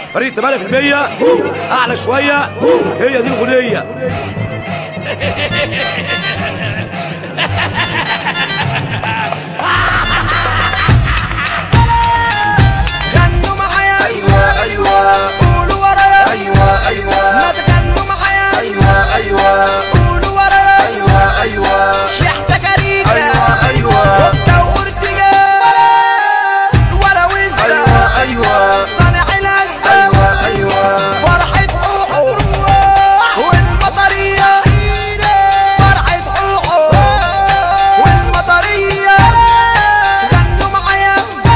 فريق 8% اعلى شويه هي دي الاغنيه غنوا معايا ايوه ايوه قولوا ورايا ايوه ايوه ما تغنوا معايا ايوه ايوه قولوا ورايا ايوه ايوه شحتة كريكة ايوه ايوه وبدور تجاه ولا وزة ايوه ايوه صانع الهدى ايوه ايوه فرحة حقوق والمطرية فرحة حقوق والمطرية غنوا معايا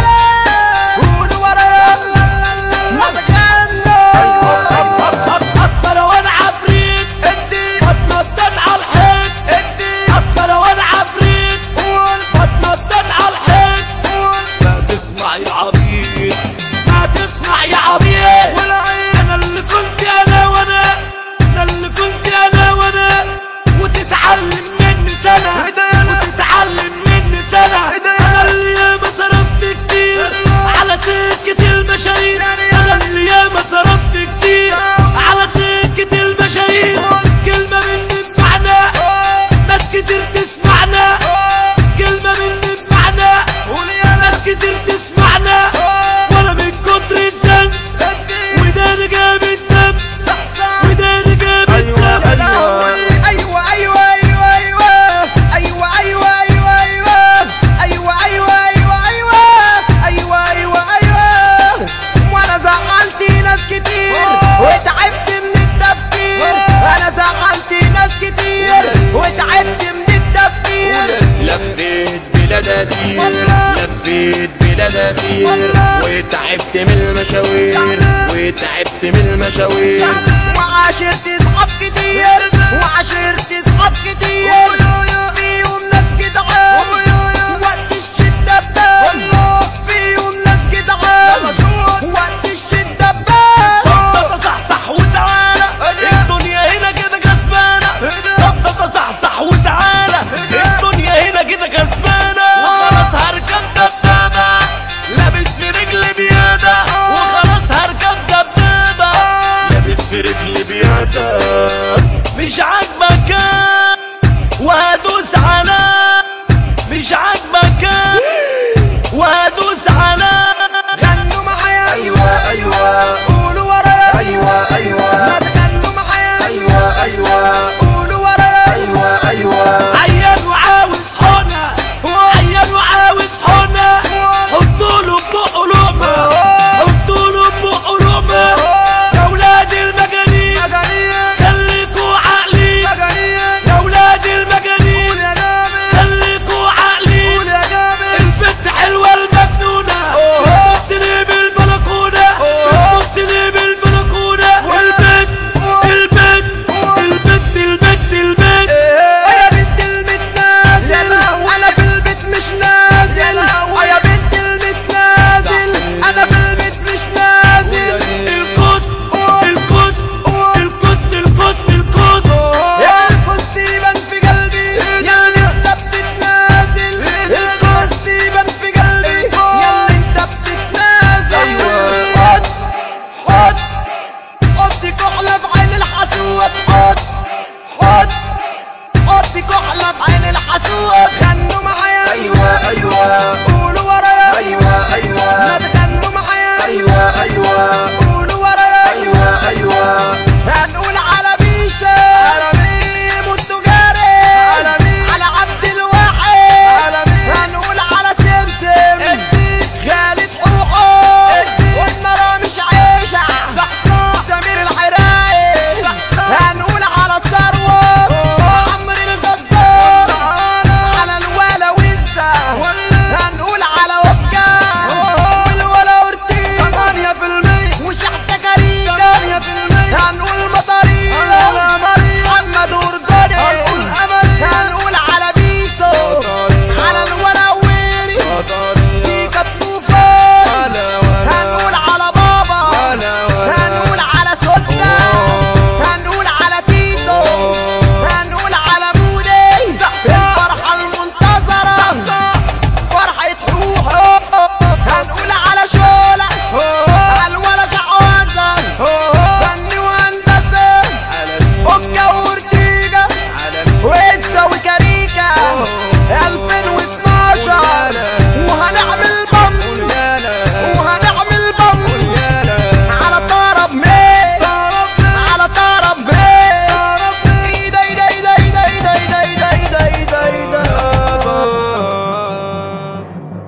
قولوا ورايا ما تغنوا اصل لو انا عفريت ادي اتنطط على الحيط ادي اصل لو انا عفريت قول اتنطط على الحيط قول ما تسمع يا عبيط ما تسمع يا عبيط والعين انا اللي كنت انا وانا انا اللي كنت انا وانا وتتعلم مني سنه إيه ده يالا؟ وتتعلم مني سنه إيه ده انا يالا؟ اللي ياما صرفت كتير على سكه المشاريع يعني انا يالا؟ اللي ياما صرفت كتير على سكه المشاريع كلمه مني بمعنى ناس كتير تسمعنا كلمه مني بمعنى قول يا ناس كتير تسمعنا وانا من كتر الذنب ادي وداني جاب الدم صحصح وداني جاب أيوة، الدم أيوة. ايوه ايوه ايوه ايوه ايوه ايوه ايوه ايوه ايوه ايوه ايوه ايوه ايوه ايوه ايوه وانا زعلت ناس كتير وتعبت من التفكير انا زعلت ناس كتير وتعبت من التفكير لفيت بلاد اسير لفيت بلاد اسير وتعبت من المشاوير وتعبت من المشاوير وعاشرت اصحاب كتير وعاشرت اصحاب كتير فيهم ناس جدعان وقت الشدة بان فيهم ناس جدعان وقت الشدة بان طب تصحصح وتعالى الدنيا هنا كده كسبانة طب تصحصح وتعالى الدنيا هنا كده كسبانة وخلاص هركب دبابة لابس في رجلي بيادة وخلاص هركب دبابة لابس في رجلي بيادة مش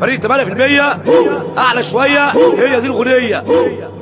فريق 8% اعلى شويه هي دي الغنيه